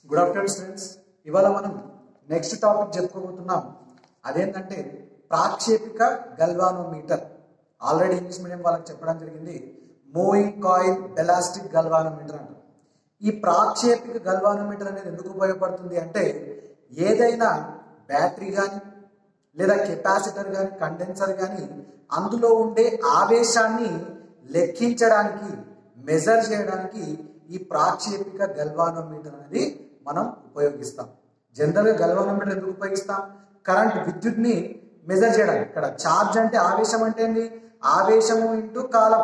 Good afternoon students ఇవాళ మనం next topic చెప్పుకోబోతున్నాం అదేంటంటే ప్రాక్షేపిక గల్వానోమీటర్ ఆల్రెడీ ఇంగ్లీష్ మీడియం వాళ్ళకి చెప్పడం జరిగింది మూవింగ్ కాయిల్ ఎలాస్టిక్ గల్వానోమీటర్ అంటారు ఈ ప్రాక్షేపిక గల్వానోమీటర్ అనేది ఎందుకు ఉపయోగపడుతుంది అంటే ఏదైనా బ్యాటరీ కానీ లేదా కెపాసిటర్ కానీ కండెన్సర్ కానీ అందులో ఉండే ఆవేశాన్ని లెక్కించడానికి మెజర్ చేయడానికి ఈ ప్రాక్షేపిక గల్వానోమీటర్ అనేది మనం ఉపయోగిస్తాం జనరల్గా గల్వానోమీటర్ ఎందుకు ఉపయోగిస్తాం కరెంట్ విద్యుత్ని మెజర్ చేయడానికి ఇక్కడ ఛార్జ్ అంటే ఆవేశం అంటే ఏంది ఆవేశము ఇంటూ కాలం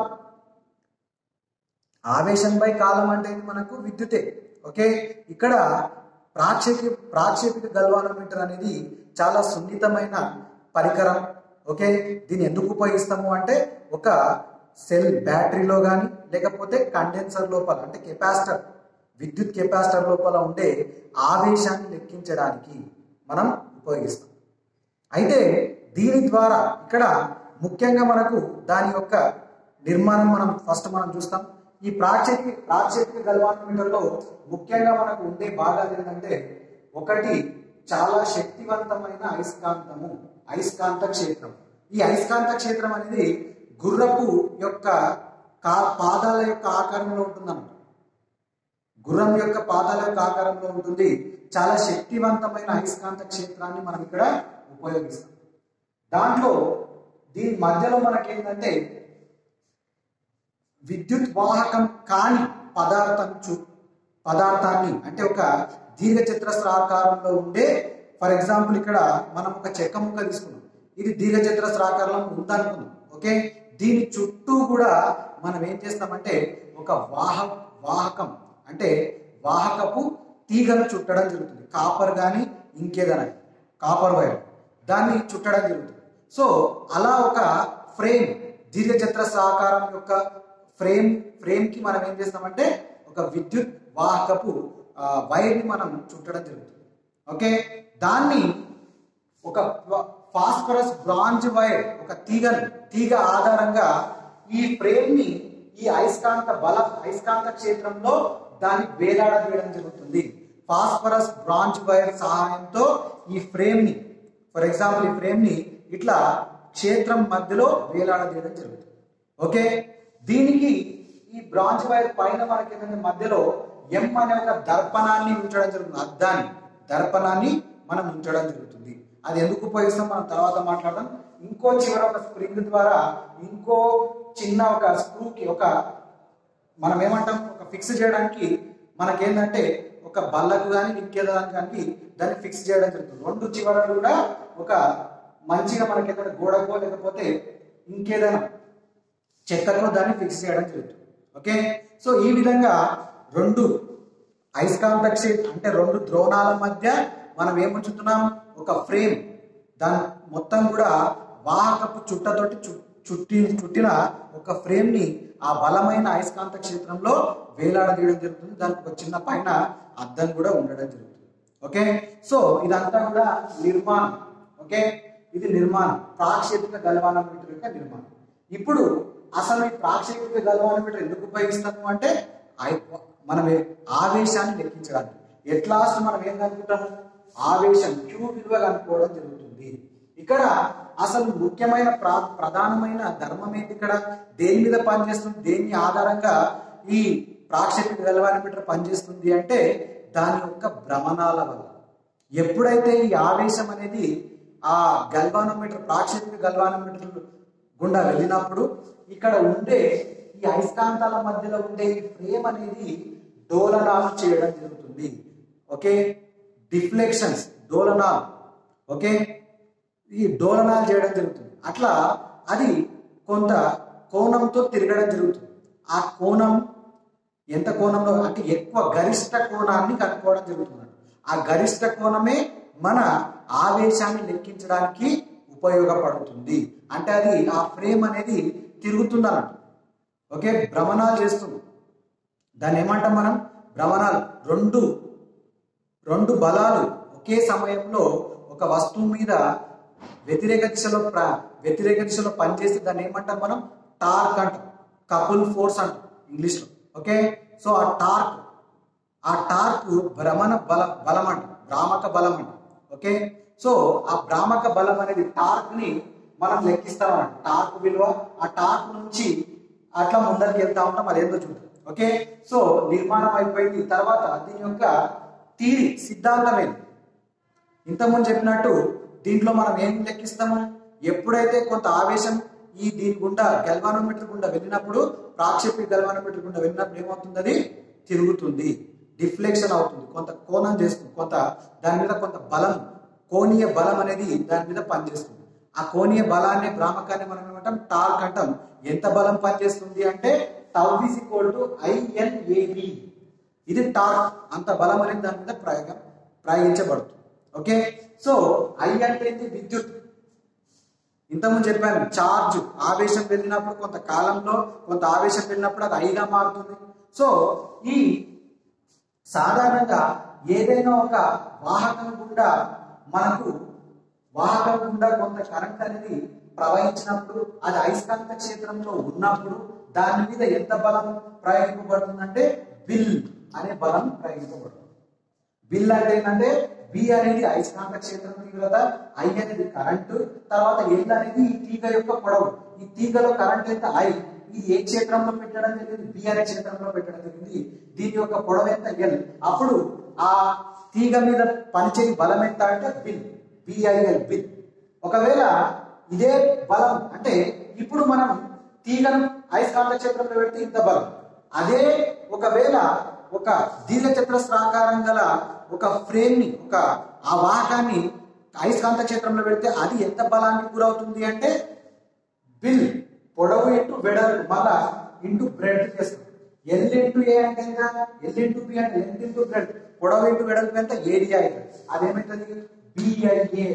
ఆవేశం బై కాలం అంటే ఏంది మనకు విద్యుతే ఓకే ఇక్కడ ప్రాక్షేపి ప్రాక్షేపిక గల్వానోమీటర్ అనేది చాలా సున్నితమైన పరికరం ఓకే దీన్ని ఎందుకు ఉపయోగిస్తాము అంటే ఒక సెల్ బ్యాటరీలో కానీ లేకపోతే కండెన్సర్ లోపల అంటే కెపాసిటర్ విద్యుత్ కెపాసిటర్ లోపల ఉండే ఆవేశాన్ని లెక్కించడానికి మనం ఉపయోగిస్తాం అయితే దీని ద్వారా ఇక్కడ ముఖ్యంగా మనకు దాని యొక్క నిర్మాణం మనం ఫస్ట్ మనం చూస్తాం ఈ ప్రాక్షేపి ప్రాక్షేపిక గల్వానోమీటర్లో ముఖ్యంగా మనకు ఉండే భాగాలు ఏంటంటే ఒకటి చాలా శక్తివంతమైన అయస్కాంతము అయస్కాంత క్షేత్రం ఈ అయస్కాంత క్షేత్రం అనేది గుర్రపు యొక్క కా పాదాల యొక్క ఆకారంలో ఉంటుందన్నమాట గుర్రం యొక్క పాదాల యొక్క ఆకారంలో ఉంటుంది చాలా శక్తివంతమైన అయస్కాంత క్షేత్రాన్ని మనం ఇక్కడ ఉపయోగిస్తాం దాంట్లో దీని మధ్యలో మనకేంటంటే విద్యుత్ వాహకం కాని పదార్థం చు పదార్థాన్ని అంటే ఒక దీర్ఘ చతురస్రాకారంలో ఉండే ఫర్ ఎగ్జాంపుల్ ఇక్కడ మనం ఒక చెక్క ముక్క తీసుకున్నాం ఇది దీర్ఘ చతురస్రాకారంలో ఉందనుకున్నాం ఓకే దీని చుట్టూ కూడా మనం ఏం చేస్తామంటే ఒక వాహ వాహకం అంటే వాహకపు తీగను చుట్టడం జరుగుతుంది కాపర్ కానీ ఇంకేదైనా కాపర్ వైర్ దాన్ని చుట్టడం జరుగుతుంది సో అలా ఒక ఫ్రేమ్ దీర్ఘచతురస్రాకారం యొక్క ఫ్రేమ్ ఫ్రేమ్ కి మనం ఏం చేస్తామంటే ఒక విద్యుత్ వాహకపు వైర్ ని మనం చుట్టడం జరుగుతుంది ఓకే దాన్ని ఒక ఫాస్ఫరస్ బ్రాంజ్ వైర్ ఒక తీగను తీగ ఆధారంగా ఈ ఫ్రేమ్ ని ఈ అయస్కాంత బల అయస్కాంత క్షేత్రంలో దాన్ని వేలాడదీయడం జరుగుతుంది ఫాస్ఫరస్ బ్రాంజ్ వైర్ సహాయంతో ఈ ఫ్రేమ్ ని ఫర్ ఎగ్జాంపుల్ ఈ ఫ్రేమ్ ని ఇట్లా క్షేత్రం మధ్యలో వేలాడదీయడం జరుగుతుంది ఓకే దీనికి ఈ బ్రాంజ్ వైర్ పైన మనకి ఏంటంటే మధ్యలో ఎం అనే ఒక దర్పణాన్ని ఉంచడం జరుగుతుంది అద్దాన్ని దర్పణాన్ని మనం ఉంచడం జరుగుతుంది అది ఎందుకు ఉపయోగిస్తాం మనం తర్వాత మాట్లాడదాం ఇంకో చివర ఒక స్ప్రింగ్ ద్వారా ఇంకో చిన్న ఒక స్క్రూకి ఒక మనం ఏమంటాం ఒక ఫిక్స్ చేయడానికి మనకేంటంటే ఒక బల్లకు కానీ ఇంకేదానికి కానీ దాన్ని ఫిక్స్ చేయడం జరుగుతుంది రెండు చివరలు కూడా ఒక మంచిగా మనకి ఏదైనా గోడకో లేకపోతే ఇంకేదైనా చెక్కతో దాన్ని ఫిక్స్ చేయడం జరుగుతుంది ఓకే సో ఈ విధంగా రెండు అయస్కాంత క్షేత్రం అంటే రెండు ద్రోణాల మధ్య మనం ఏముంచుతున్నాం ఒక ఫ్రేమ్ దాని మొత్తం కూడా వాహకపు చుట్టతోటి చుట్టి చుట్టిన ఒక ఫ్రేమ్ ని ఆ బలమైన అయస్కాంత క్షేత్రంలో వేలాడదీయడం జరుగుతుంది దానికి ఒక చిన్న పైన అద్దం కూడా ఉండడం జరుగుతుంది ఓకే సో ఇదంతా కూడా నిర్మాణం ఓకే ఇది నిర్మాణం ప్రాక్షేపిక గల్వానోమీటర్ యొక్క నిర్మాణం ఇప్పుడు అసలు ఈ ప్రాక్షేపిక గల్వానోమీటర్ ఎందుకు ఉపయోగిస్తాము అంటే మనం ఆవేశాన్ని లెక్కించడానికి ఎట్ లాస్ట్ మనం ఏం కనుక్కుంటాము ఆవేశం క్యూ విలువ కనుక్కోవడం జరుగుతుంది ఇక్కడ అసలు ముఖ్యమైన ప్రా ప్రధానమైన ధర్మం ఏంటి ఇక్కడ దేని మీద పనిచేస్తుంది దేని ఆధారంగా ఈ ప్రాక్షేపిక గల్వానోమీటర్ పనిచేస్తుంది అంటే దాని యొక్క భ్రమణాల వల్ల ఎప్పుడైతే ఈ ఆవేశం అనేది ఆ గల్వానోమీటర్ ప్రాక్షేపిక గల్వానోమీటర్ గుండా వెళ్ళినప్పుడు ఇక్కడ ఉండే ఈ అయస్కాంతాల మధ్యలో ఉండే ఈ ఫ్రేమ్ అనేది డోలనాలు చేయడం జరుగుతుంది ఓకే డిఫ్లెక్షన్స్ డోలనాలు ఓకే ఈ డోలనాలు చేయడం జరుగుతుంది అట్లా అది కొంత కోణంతో తిరగడం జరుగుతుంది ఆ కోణం ఎంత కోణంలో అంటే ఎక్కువ గరిష్ట కోణాన్ని కనుక్కోవడం జరుగుతుంది ఆ గరిష్ట కోణమే మన ఆవేశాన్ని లెక్కించడానికి ఉపయోగపడుతుంది అంటే అది ఆ ఫ్రేమ్ అనేది తిరుగుతుంది అన్నట్టు ఓకే భ్రమణాలు చేస్తుంది దాన్ని ఏమంటాం మనం భ్రమణాలు రెండు రెండు బలాలు ఒకే సమయంలో ఒక వస్తువు మీద వ్యతిరేక దిశలో వ్యతిరేక దిశలో పనిచేస్తే దాన్ని ఏమంటాం మనం టార్క్ అంటాం కపుల్ ఫోర్స్ అంటాం ఇంగ్లీష్లో okay so uh torque uh torque భ్రమణ బల బలం అంట భ్రామక బలం అంట ఓకే సో ఆ భ్రామక బలం అనేది టార్క్ ని మనం లెక్కిస్తామన్నమాట టార్క్ విలువ ఆ టార్క్ నుంచి అట్లా ముందరికి వెళ్తా ఉంటాం అది ఏందో చూద్దాం ఓకే సో నిర్మాణం అయిపోయింది తర్వాత దీని యొక్క థీరీ సిద్ధాంతం ఏంటి ఇంతకుముందు చెప్పినట్టు దీంట్లో మనం ఏం లెక్కిస్తాము ఎప్పుడైతే కొంత ఆవేశం ఈ దీని గుండా గల్వానోమీటర్ గుండా వెళ్ళినప్పుడు ప్రాక్షేపి గల్వానోమీటర్ గుండా వెళ్ళినప్పుడు ఏమవుతుంది అది తిరుగుతుంది డిఫ్లెక్షన్ అవుతుంది కొంత కోణం చేస్తుంది కొంత దాని మీద కొంత బలం కోణీయ బలం అనేది దాని మీద పనిచేస్తుంది ఆ కోణీయ బలాన్ని భ్రామకాన్ని మనం ఏమంటాం టార్క్ అంటాం ఎంత బలం పనిచేస్తుంది అంటే tau is equal to INAB ఇది టార్క్ అంత బలం అనేది దాని మీద ప్రయోగం ప్రయోగించబడుతుంది ఓకే సో ఐ అంటే ఏంటి విద్యుత్ ఇంతకుముందు చెప్పాను చార్జ్ ఆవేశం వెళ్ళినప్పుడు కొంత కాలంలో కొంత ఆవేశం వెళ్ళినప్పుడు అది ఐగా మారుతుంది సో ఈ సాధారణంగా ఏదైనా ఒక వాహకం గుండా మనకు వాహకం గుండా కొంత కరెంట్ అనేది ప్రవహించినప్పుడు అది అయస్కాంత క్షేత్రంలో ఉన్నప్పుడు దాని మీద ఎంత బలం ప్రయోగింపబడుతుందంటే బిల్ అనే బలం ప్రయోగింపబడుతుంది బిల్ అంటే ఏంటంటే బి అనేది అయస్కాంత క్షేత్రం తీవ్రత ఐ అనేది కరెంటు తర్వాత ఎల్ అనేది ఈ తీగ యొక్క పొడవు ఈ తీగలో కరెంట్ ఎంత ఐ ఇది ఏ క్షేత్రంలో పెట్టడం జరిగింది బి అనే క్షేత్రంలో పెట్టడం జరిగింది దీని యొక్క పొడవు ఎంత ఎల్ అప్పుడు ఆ తీగ మీద పనిచేయ బలం ఎంత అంటే బిల్ బిఐఎల్ బిల్ ఒకవేళ ఇదే బలం అంటే ఇప్పుడు మనం తీగను అయస్కాంత క్షేత్రంలో పెడితే ఇంత బలం అదే ఒకవేళ ఒక దీర్ఘచతురస్రాకారం గల ఒక ఫ్రేమ్ ని ఒక ఆ వాహకాన్ని అయస్కాంత క్షేత్రంలో పెడితే అది ఎంత బలానికి గురవుతుంది అంటే బిల్ పొడవు ఇంటూ వెడల్పు మళ్ళా ఇంటూ బ్రెడ్ చేస్తాం ఎల్ ఇంటూ ఏ అంటే ఎంత ఎల్ ఇంటూ బి అంటే లెంత్ ఇంటూ బ్రెడ్ పొడవు ఇంటూ వెడల్పు ఎంత ఏరియా అవుతుంది అదేమైతుంది బిఐఏ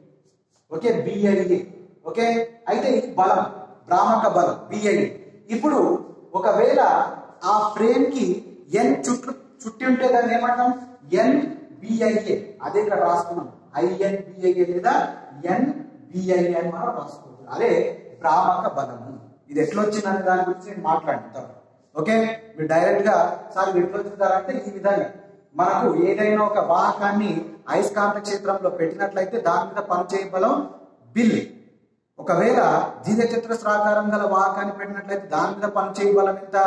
ఓకే బిఐఏ ఓకే అయితే ఇది బలం భ్రామక బలం బిఐఏ ఇప్పుడు ఒకవేళ ఆ ఫ్రేమ్ కి ఎన్ చుట్టూ చుట్టి ఉంటే దాన్ని ఏమంటాం ఎన్ బిఐఏ అదే ఇక్కడ రాసుకున్నాం ఐఎన్ బిఐఏ లేదా ఎన్ బిఐఏ అని మనం రాసుకుంటాం అదే భ్రామక బలము ఇది ఎట్లా వచ్చింది అనే దాని గురించి నేను మాట్లాడుతాను ఓకే మీరు డైరెక్ట్ గా సార్ ఇది ఎట్లా వచ్చిందంటే ఈ విధంగా మనకు ఏదైనా ఒక వాహకాన్ని అయస్కాంత క్షేత్రంలో పెట్టినట్లయితే దాని మీద పనిచేయ బలం బిల్ ఒకవేళ దీర్ఘచతురస్రాకారం గల వాహకాన్ని పెట్టినట్లయితే దాని మీద పనిచేయ బలం ఎంత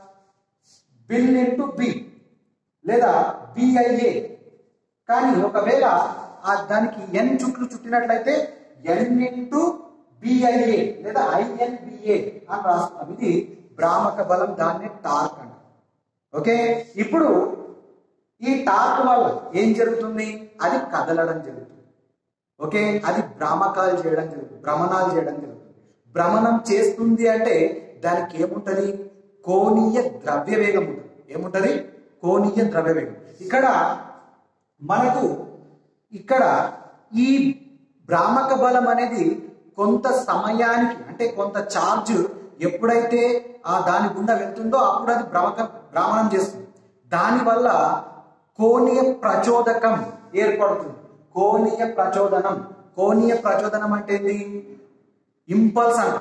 బిల్ ఇంటూ బి లేదా బిఐఏ కానీ ఒకవేళ ఆ దానికి ఎన్ చుట్లు చుట్టినట్లయితే ఎన్ ఇంటూ బిఐఏ లేదా ఐఎన్బిఏ అని రాస్తున్నాం ఇది భ్రామక బలం దాన్ని టార్క్ అంట ఓకే ఇప్పుడు ఈ టార్క్ వల్ల ఏం జరుగుతుంది అది కదలడం జరుగుతుంది ఓకే అది భ్రామకాలు చేయడం జరుగుతుంది భ్రమణాలు చేయడం జరుగుతుంది భ్రమణం చేస్తుంది అంటే దానికి ఏముంటది కోణీయ ద్రవ్య వేగం ఉంటుంది ఏముంటది కోణీయ ద్రవ్య వేగం ఇక్కడ మనకు ఇక్కడ ఈ భ్రామక బలం అనేది కొంత సమయానికి అంటే కొంత ఛార్జ్ ఎప్పుడైతే ఆ దాని గుండా వెళ్తుందో అప్పుడు అది భ్రమక భ్రమణం చేస్తుంది దానివల్ల కోణీయ ప్రచోదకం ఏర్పడుతుంది కోణీయ ప్రచోదనం కోణీయ ప్రచోదనం అంటే ఏంటి ఇంపల్స్ అంట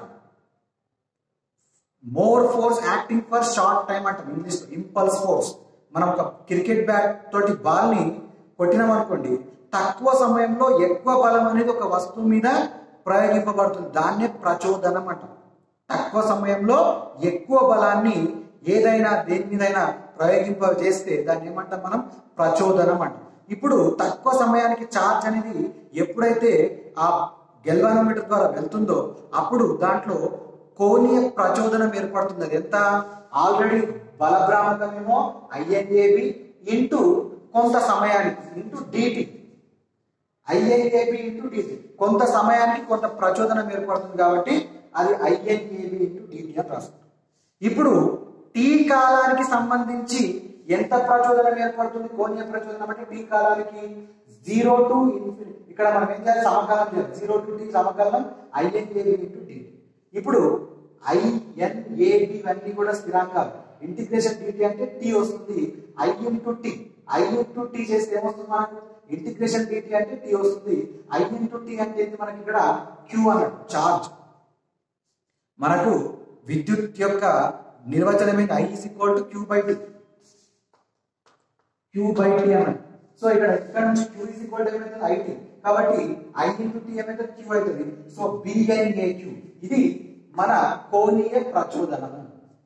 more force acting for short time అంటాం ఇంగ్లీష్ ఇంపల్స్ ఫోర్స్ మనం ఒక క్రికెట్ బ్యాట్ తోటి బాల్ ని కొట్టినాం అనుకోండి తక్కువ సమయంలో ఎక్కువ బలం అనేది ఒక వస్తువు మీద ప్రయోగింపబడుతుంది దాన్నే ప్రచోదనం అంటాం తక్కువ సమయంలో ఎక్కువ బలాన్ని ఏదైనా దేని మీదైనా ప్రయోగింప చేస్తే దాన్ని ఏమంటాం మనం ప్రచోదనం అంటాం ఇప్పుడు తక్కువ సమయానికి ఛార్జ్ అనేది ఎప్పుడైతే ఆ గెల్వానోమీటర్ ద్వారా వెళ్తుందో అప్పుడు దాంట్లో కోణీయ ప్రచోదనం ఏర్పడుతుంది అది ఎంత ఆల్రెడీ బలభ్రామకమేమో ఐఎన్ఏబి ఇంటూ కొంత సమయానికి into dt INAB into dt కొంత సమయానికి కొంత ప్రచోదనం ఏర్పడుతుంది కాబట్టి అది ఐఎన్ఏబి ఇంటూ డిటి అని రాస్తుంది ఇప్పుడు టీ కాలానికి సంబంధించి ఎంత ప్రచోదనం ఏర్పడుతుంది కోణీయ ప్రచోదనం అంటే టీ కాలానికి జీరో టు ఇన్ఫినిటీ ఇక్కడ మనం ఏం చేయాలి సమకాలం చేయాలి జీరో టు టీ సమకాలం ఐఎన్ఏబి ఇంటూ డి ఇప్పుడు ఐఎన్ఏబి ఇవన్నీ కూడా స్థిరాంకాలు ఇంటిగ్రేషన్ డిటి అంటే టీ వస్తుంది I into T I into T చేస్తే ఏమొస్తుంది మనకు ఇంటిగ్రేషన్ డిటి అంటే టీ వస్తుంది ఐ ఇంటూ టీ అంటే ఏంటి మనకి ఇక్కడ క్యూ అన్నట్టు చార్జ్ మనకు విద్యుత్ యొక్క నిర్వచనం ఏంటి I is equal to Q by T Q by T అన్నది సో ఇక్కడ ఇక్కడ నుంచి క్యూ ఈజ్ ఈక్వల్ టు ఏమవుతుంది ఐటీ కాబట్టి ఐ ఇంటూ టీ ఏమవుతుంది క్యూ అవుతుంది సో బిఎన్ఏ క్యూ ఇది మన కోణీయ ప్రచోదనము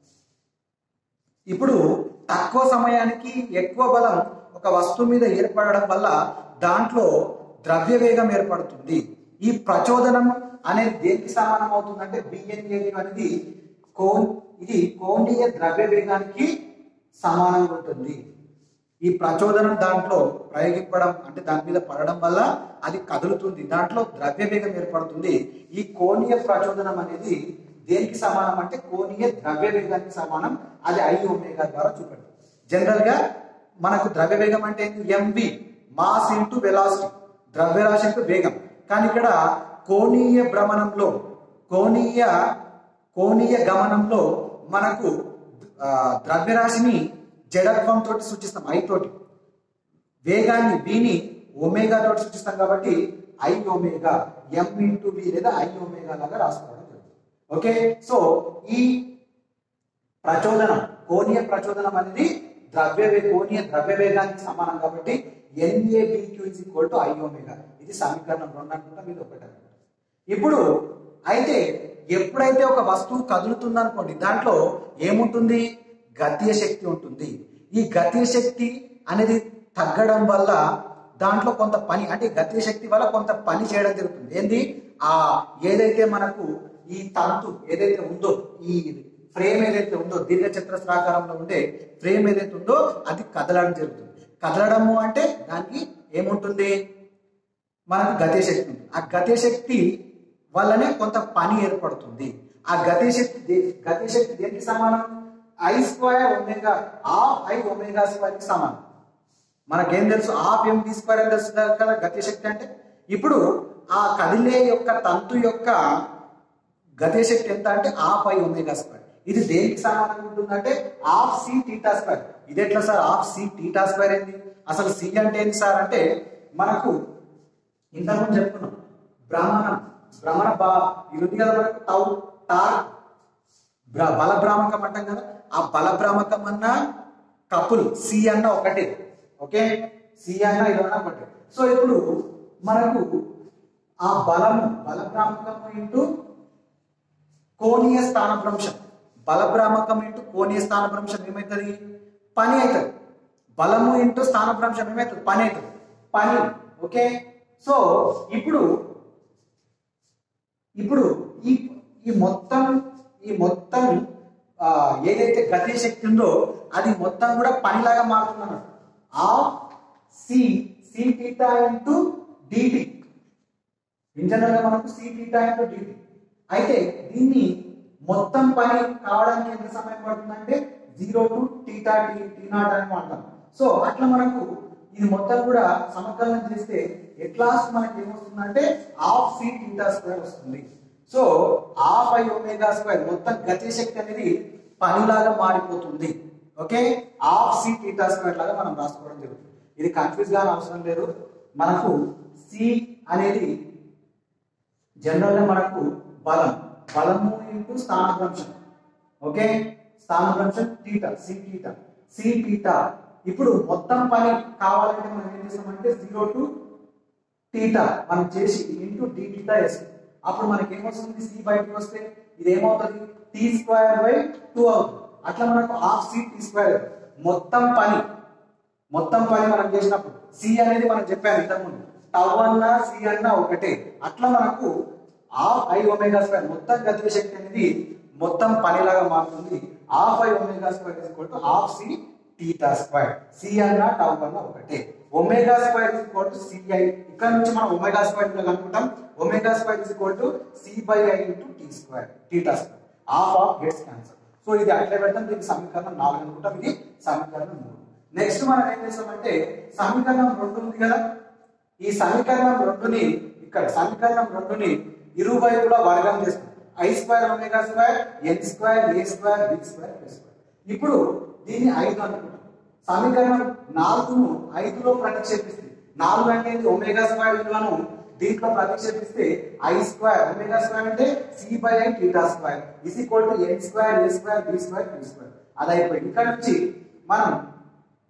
ఇప్పుడు తక్కువ సమయానికి ఎక్కువ బలం ఒక వస్తువు మీద ఏర్పడడం వల్ల దాంట్లో ద్రవ్య వేగం ఏర్పడుతుంది ఈ ప్రచోదనం అనేది దేనికి సమానం అవుతుందంటే బిఎన్ఏ అనేది కోన్ ఇది కోణీయ ద్రవ్య వేగానికి సమానంగా ఉంటుంది ఈ ప్రచోదనం దాంట్లో ప్రయోగింపడం అంటే దాని మీద పడడం వల్ల అది కదులుతుంది దాంట్లో ద్రవ్య వేగం ఏర్పడుతుంది ఈ కోణీయ ప్రచోదనం అనేది దేనికి సమానం అంటే కోణీయ ద్రవ్య వేగానికి సమానం అది ఐ ఒమేగా ద్వారా చూపండి జనరల్ గా మనకు ద్రవ్య వేగం అంటే ఎంవి మాస్ ఇంటూ వెలాసిటీ ద్రవ్యరాశి ఇంటూ వేగం కానీ ఇక్కడ కోణీయ భ్రమణంలో కోణీయ కోణీయ గమనంలో మనకు ఆ, ద్రవ్యరాశిని జడత్వం తోటి సూచిస్తాం ఐ తోటి వేగాన్ని విని ఒమేగా తోటి సూచిస్తాం కాబట్టి I omega M into V లేదా ఐ ఒమేగా లాగా రాసుకోవడం జరుగుతుంది ఓకే సో ఈ ప్రచోదనం కోణీయ ప్రచోదనం అనేది ద్రవ్య వే- కోణీయ ద్రవ్య వేగానికి సమానం కాబట్టి NABQ is equal to I omega ఇది సమీకరణం రెండు అనుకుంటాం ఇది ఒకటి అనుకుంటాం ఇప్పుడు అయితే ఎప్పుడైతే ఒక వస్తువు కదులుతుంది అనుకోండి దాంట్లో ఏముంటుంది గతీయ శక్తి ఉంటుంది ఈ గతీయ శక్తి అనేది తగ్గడం వల్ల దాంట్లో కొంత పని అంటే గతీయ శక్తి వల్ల కొంత పని చేయడం జరుగుతుంది ఏంది ఆ ఏదైతే మనకు ఈ తంతు ఏదైతే ఉందో ఈ ఫ్రేమ్ ఏదైతే ఉందో దీర్ఘ చతురస్రాకారంలో ఉండే ఫ్రేమ్ ఏదైతే ఉందో అది కదలడం జరుగుతుంది కదలడము అంటే దానికి ఏముంటుంది మనకు గతే శక్తి ఉంది ఆ గతే శక్తి వల్లనే కొంత పని ఏర్పడుతుంది ఆ గతే శక్తి దే- గతే శక్తి దేనికి సమానం I square omega half I omega square కి సమానం మనకేం తెలుసు హాఫ్ ఎం డి స్క్వేర్ అని తెలుసు కదా గతే శక్తి అంటే ఇప్పుడు ఆ కదిలే యొక్క తంతు యొక్క గతే శక్తి ఎంత అంటే హాఫ్ ఐ ఒమేగా స్క్వేర్ ఇది దేనికి సమానంగా ఉంటుందంటే హాఫ్ సి టీటా స్క్వేర్ ఇది ఎట్లా sir half C theta square ఏంది అసలు సి అంటే ఏంటి సార్ అంటే మనకు ఇంతకుముందు చెప్పుకున్నాం భ్రమణం భ్రమణ బా ఇది ఉంది కదా మనకు టౌ టార్ బ్ర- బల భ్రామకం అంటాం కదా ఆ బల భ్రామకం అన్న కపుల్ సి అన్న ఒకటే ఓకే సి అన్న ఇది అన్న ఒకటే సో ఇప్పుడు మనకు ఆ బలము బల భ్రామకము ఇంటూ కోణీయ స్థానభ్రంశం బలభ్రామకం ఇంటూ కోణీయ స్థానభ్రంశం ఏమవుతుంది పని అవుతుంది బలము ఇంటూ స్థానభ్రంశం ఏమవుతుంది పని అవుతుంది పని ఓకే సో ఇప్పుడు ఇప్పుడు ఈ ఈ మొత్తం ఈ మొత్తం ఆ, ఏదైతే గతి శక్తి ఉందో అది మొత్తం కూడా పనిలాగా మారుతుంది అన్నట్టు ఆ C C theta into dt engineer గా మనకు సి టీటా ఇంటూ డిటి అయితే దీన్ని మొత్తం పని కావడానికి ఎంత సమయం పడుతుందంటే zero to theta T T naught అని అంటాం సో అట్లా మనకు ఇది మొత్తం కూడా సమకలనం చేస్తే ఎట్లా మనకి ఏమొస్తుందంటే హాఫ్ సి టీటా స్క్వేర్ వస్తుంది so half I omega square మొత్తం గతి శక్తి అనేది పనిలాగా మారిపోతుంది okay half C theta square లాగా మనం రాసుకోవడం జరుగుతుంది ఇది కన్ఫ్యూజ్ గా అవసరం లేదు మనకు సి అనేది జనరల్ గా మనకు బలం బలము ఇంటూ స్థానభ్రంశం ఓకే స్థానభ్రంశం theta C theta C theta ఇప్పుడు మొత్తం పని కావాలంటే మనం ఏం చేస్తామంటే జీరో టు టీటా మనం చేసి ఇంటూ డి టీటా వేస్తాం అప్పుడు మనకి ఏమొస్తుంది సి బయటకు వస్తే ఇది ఏమవుతుంది టీ స్క్వేర్ బై టూ అవుతుంది అట్లా మనకు హాఫ్ సి టీ స్క్వేర్ మొత్తం పని మొత్తం పని మనం చేసినప్పుడు సి అనేది మనం చెప్పాము ఇంతకుముందు టవ్ అన్నా సి అన్నా ఒకటే అట్లా మనకు హాఫ్ ఐ ఒమేగా స్క్వేర్ మొత్తం గతిక శక్తి అనేది మొత్తం పనిలాగా మారుతుంది half I omega square is equal to half C theta square C అన్నా టవ్ అన్నా ఒకటే omega square is equal to CI ఇక్కడ నుంచి మనం ఒమేగా స్క్వేర్ అనుకుంటాం omega square is equal to C by I into T square theta square half of gets cancel so ఇది అట్లే పెడతాం దీనికి సమీకరణం నాలుగు అనుకుంటాం ఇది సమీకరణం మూడు నెక్స్ట్ మనం ఏం చేస్తామంటే సమీకరణం రెండు ఉంది కదా ఈ సమీకరణం రెండుని ఇక్కడ సమీకరణం రెండుని ఇరువైపులా వర్గం చేస్తాం I square omega square N square A square B square plus square ఇప్పుడు దీన్ని ఐదు అనుకుంటాం సమీకరణం నాలుగును ఐదులో ప్రతిక్షేపిస్తుంది నాలుగు అంటే ఏంటి? ఒమేగా స్క్వేర్ విలువను దీంట్లో ప్రతిక్షేపిస్తే ఐ స్క్వేర్ ఒమేగా స్క్వేర్ అంటే C by I theta square is equal to N square A square B square B square అది అయిపోయింది ఇక్కడ నుంచి మనం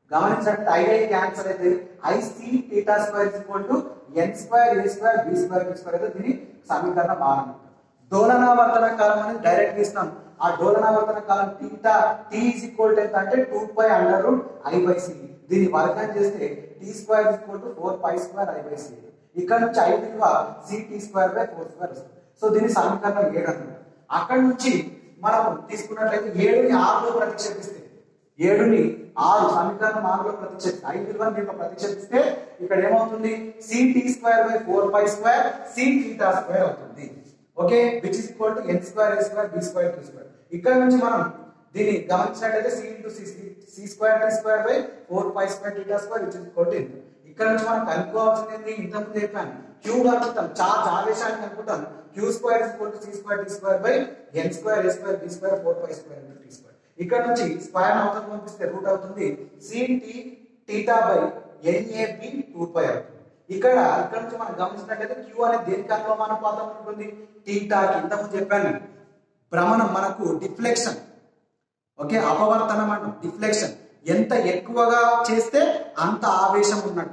గమనించండి ఐఐ క్యాన్సర్ అయితే IC theta square equal to N square A square B square B square అయితే దీని సమీకరణం మారను డోలనావర్తన కాలం అనేది డైరెక్ట్ ఇస్తాం ఆ డోలనావర్తన కాలం theta T is equal to ఎంత అంటే two pi under root I by C దీన్ని వర్గం చేస్తే T square equal to four pi square I by C ఇక్కడ నుంచి ఐ విలువ C T square by four square వస్తుంది సో దీని సమీకరణం ఏడు అన్నమాట అక్కడ నుంచి మనం తీసుకున్నట్లయితే ఏడుని ఆరులో ప్రతిక్షేపిస్తే ఏడుని ఆరు సమీకరణం ఆరులో ప్రతిక్షేపిస్తే ఐదు విలువని దీంట్లో ప్రతిక్షేపిస్తే ఇక్కడ ఏమవుతుంది C T square by four pi square C theta square అవుతుంది okay which is equal to N square A square B square T square ఇక్కడ నుంచి మనం దీన్ని గమనించినట్లయితే C into C C square T square by four pi square theta square which is equal to ఎంత ఇక్కడ నుంచి మనం కనుక్కోవాల్సింది ఏంటి ఇంతకుముందు చెప్పాను క్యూ కనుక్కుంటాం చార్జ్ ఆవేశాన్ని కనుక్కుంటాం Q square is equal to C square T square by N square A square B square four pi square into T square ఇక్కడ నుంచి స్క్వేర్ అవతల పంపిస్తే రూట్ అవుతుంది C T theta by NAB two pi అవుతుంది ఇక్కడ ఇక్కడ నుంచి మనం గమనించినట్లయితే క్యూ అనేది దేనికి అనులోమానుపాతం ఉంటుంది టీటాకి ఇంతకుముందు చెప్పాను భ్రమణం మనకు డిఫ్లెక్షన్ ఓకే అపవర్తనం అంటాం డిఫ్లెక్షన్ ఎంత ఎక్కువగా చేస్తే అంత ఆవేశం ఉన్నట్టు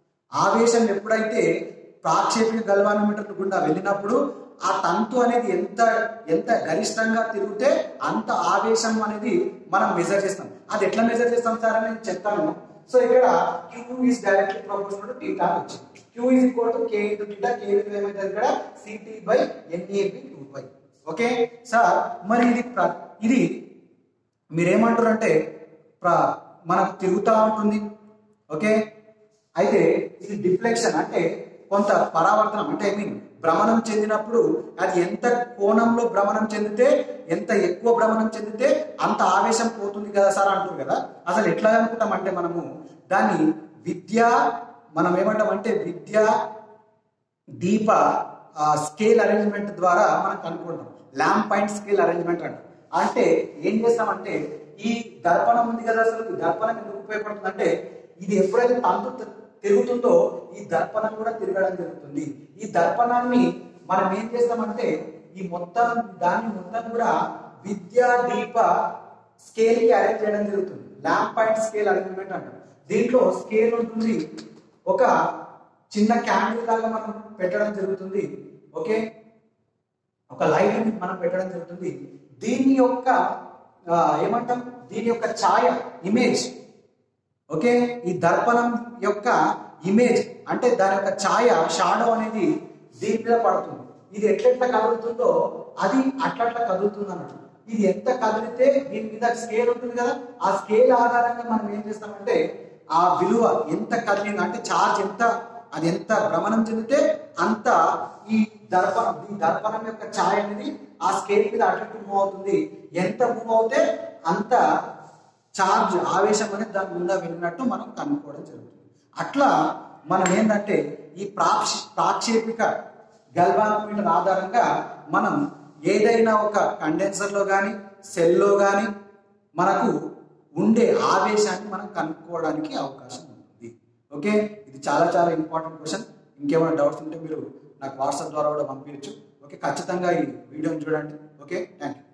ఆవేశం ఎప్పుడైతే ప్రాక్షేపిక గల్వానోమీటర్ గుండా వెళ్ళినప్పుడు ఆ తంతు అనేది ఎంత ఎంత గరిష్టంగా తిరిగితే అంత ఆవేశం అనేది మనం మెజర్ చేస్తాం అది ఎట్లా మెజర్ చేస్తాం సార్ అని నేను చెప్తాను సో ఇక్కడ Q is directly proportional to theta వచ్చింది Q is equal to K into theta K విలువ ఏమైతుంది ఇక్కడ CT by NAB two by okay sir మరి ఇది ప్ర- ఇది మీరేమంటారు అంటే ప్ర- మనకు తిరుగుతూ ఉంటుంది ఓకే అయితే ఇది డిఫ్లెక్షన్ అంటే కొంత పరావర్తనం అంటే ఐ మీన్ భ్రమణం చెందినప్పుడు అది ఎంత కోణంలో భ్రమణం చెందితే ఎంత ఎక్కువ భ్రమణం చెందితే అంత ఆవేశం పోతుంది కదా సార్ అంటారు కదా అసలు ఎట్లా అనుకుంటాం అంటే మనము దాన్ని విద్య మనం ఏమంటామంటే విద్య దీప స్కేల్ అరేంజ్మెంట్ ద్వారా మనం కనుక్కుంటాం ల్యాంప్ పాయింట్ స్కేల్ అరేంజ్మెంట్ అంటాం అంటే ఏం చేస్తామంటే ఈ దర్పణం ఉంది కదా అసలు ఈ దర్పణం ఎందుకు ఉపయోగపడుతుంది అంటే ఇది ఎప్పుడైతే తంతు తి- తిరుగుతుందో ఈ దర్పణం కూడా తిరగడం జరుగుతుంది ఈ దర్పణాన్ని మనం ఏం చేస్తామంటే ఈ మొత్తం దాన్ని మొత్తం కూడా విద్యా దీప స్కేల్ కి అరేంజ్ చేయడం జరుగుతుంది ల్యాంప్ పాయింట్ స్కేల్ అరేంజ్మెంట్ అంటాం దీంట్లో స్కేల్ ఉంటుంది ఒక చిన్న క్యాండిల్ లాగా మనం పెట్టడం జరుగుతుంది ఓకే ఒక లైట్ మనం పెట్టడం జరుగుతుంది దీని యొక్క ఆ, ఏమంటాం దీని యొక్క ఛాయ ఇమేజ్ ఓకే ఈ దర్పణం యొక్క ఇమేజ్ అంటే దాని యొక్క ఛాయ షాడో అనేది దీని మీద పడుతుంది ఇది ఎట్లెట్లా కదులుతుందో అది అట్లట్లా కదులుతుంది అన్నట్టు ఇది ఎంత కదిలితే దీని మీద స్కేల్ ఉంటుంది కదా ఆ స్కేల్ ఆధారంగా మనం ఏం చేస్తామంటే ఆ విలువ ఎంత కదిలింది అంటే ఛార్జ్ ఎంత అది ఎంత భ్రమణం చెందితే అంత ఈ దర్పణం ఈ దర్పణం యొక్క ఛాయ అనేది ఆ స్కేల్ మీద అటు మూవ్ అవుతుంది ఎంత మూవ్ అవుతే అంత ఛార్జ్ ఆవేశం అనేది దాని గుండా వెళ్ళినట్టు మనం కనుక్కోవడం జరుగుతుంది అట్లా మనం ఏంటంటే ఈ ప్రాక్షి ప్రాక్షేపిక గల్వానోమీటర్ ఆధారంగా మనం ఏదైనా ఒక కండెన్సర్లో కానీ సెల్లో కానీ మనకు ఉండే ఆవేశాన్ని మనం కనుక్కోవడానికి అవకాశం ఉంటుంది ఓకే ఇది చాలా చాలా ఇంపార్టెంట్ క్వశ్చన్ ఇంకేమైనా డౌట్స్ ఉంటే మీరు నాకు వాట్సాప్ ద్వారా కూడా పంపించచ్చు ఓకే ఖచ్చితంగా ఈ వీడియోని చూడండి ఓకే థ్యాంక్ యూ